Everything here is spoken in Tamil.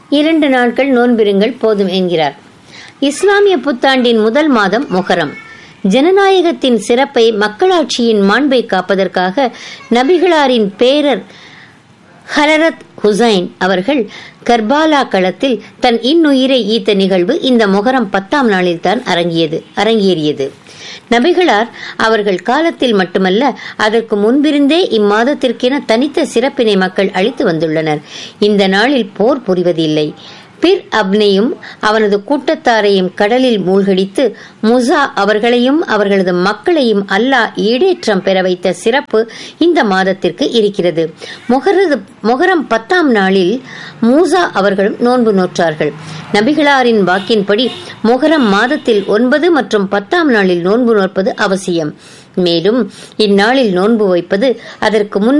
இரண்டு நாட்கள் நோன்பிருங்கள் போதும் என்கிறார் இஸ்லாமிய புத்தாண்டின் முதல் மாதம் முகரம் ஜனநாயகத்தின் சிறப்பை மக்களாட்சியின் மாண்பை காப்பதற்காக நபிகளாரின் பேரர் ஹலரத் ஹுசைன் அவர்கள் கர்பாலா களத்தில் தன் இன்னுயிரை ஈத்த நிகழ்வு இந்த முகரம் பத்தாம் நாளில் தான் அரங்கியது அரங்கேறியது நபிகளார் அவர்கள் காலத்தில் மட்டுமல்ல அதற்கு முன்பிருந்தே இம்மாதத்திற்கென தனித்த சிறப்பினை மக்கள் அளித்து வந்துள்ளனர் இந்த நாளில் போர் புரிவதில்லை பிர் அப்னையும் அவனது கூட்டத்தாரையும் கடலில் மூழ்கடித்து முசா அவர்களையும் அவர்களது மக்களையும் அல்லாஹ் ஈடேற்றம் பெற வைத்த சிறப்பு இந்த மாதத்திற்கு இருக்கிறது முகரது முகரம் பத்தாம் நாளில் மூசா அவர்களும் நோன்பு நோற்றார்கள் நபிகளாரின் வாக்கின்படி முகரம் மாதத்தில் ஒன்பது மற்றும் பத்தாம் நாளில் நோன்பு நோற்பது அவசியம் மேலும் இந்நாளில் நோன்பு வைப்பது அதற்கு முன்